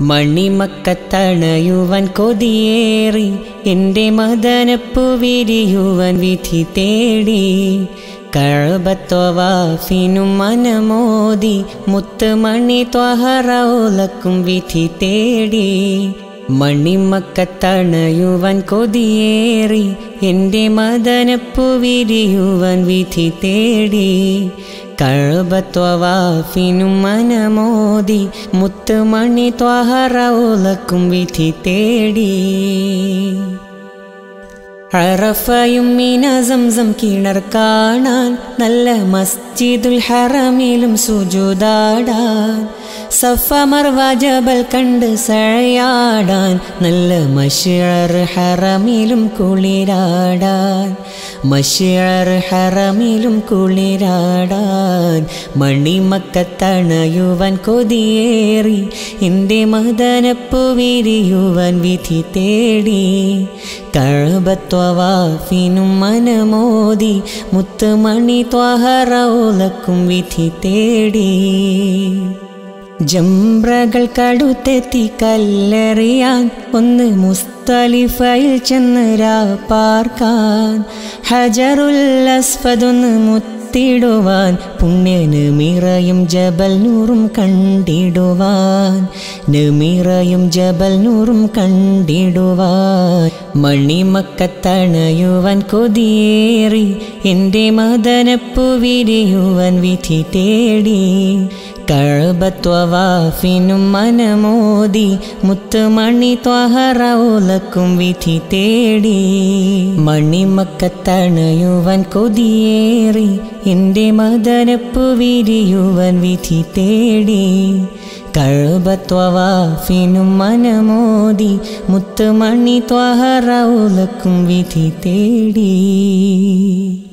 മണിമക്കത്തണയുവൻ കൊതിയേറി എൻ്റെ മദനപ്പു വിരിയുവൻ വിധി തേടി കഴബത്വവാഫിനും മനമോദി മുത്തുമണി ത്വഹറോലക്കും വിധി തേടി മണിമക്കത്തണയുവൻ കൊതിയേറി എൻ്റെ മദനപ്പു വിരിയുവൻ വിധി തേടി കഴബത്വവാഫിനും മനമോദി മുത്തുമണി ത്വഹറോലക്കും വിധി തേടി അറഫയും മീന സംസം കിണർ കാണാൻ നല്ല മസ്ജിദുൽ ഹറമിലും സുജുദാടാൻ സഫ മർവ ജബൽ കണ്ട് സഴയാടാൻ നല്ല മഷിഴർ ഹറമിലും കുളിരാടാൻ മഷിഴർ ഹറമിലും കുളിരാടാൻ മണിമക്കത്തണയുവൻ കൊതിയേറി എൻ്റെ മദനപ്പു വിരിയുവൻ വിധി തേടി കഴബത്വവാഫിനും മനമോദി മുത്തുമണി ത്വഹറോലക്കും വിധി തേടി ജംബ്രകൾ കടുത്തെത്തി കല്ലെറിയാൻ ഒന്ന് മുസ്തലിഫയിൽ ചെന്ന് രാ പാർക്കാൻ ഹജറുൽ അസ്ഫദൊന്ന് മുത്തിടുവാൻ പുണ്യന് മിറയും ജബൽ നൂറും കണ്ടിടുവാൻ നമിറയും ജബൽ നൂറും കണ്ടിടുവാൻ മണിമക്കത്തണയുവൻ കൊതിയേറി എൻ്റെ മദനപ്പു വിരിയുവൻ വിധി തേടി കഴബത്വവാഫിനും മനമോദി മുത്തുമണി ത്വഹറോലക്കും വിധി തേടി മണിമക്കത്തണയുവൻ കൊതിയേറി എൻ്റെ മദനപ്പു വിരിയുവൻ വിധി തേടി കഴബത്വവാഫിനും മനമോദി മുത്തുമണി ത്വഹറോലക്കും വിധി തേടി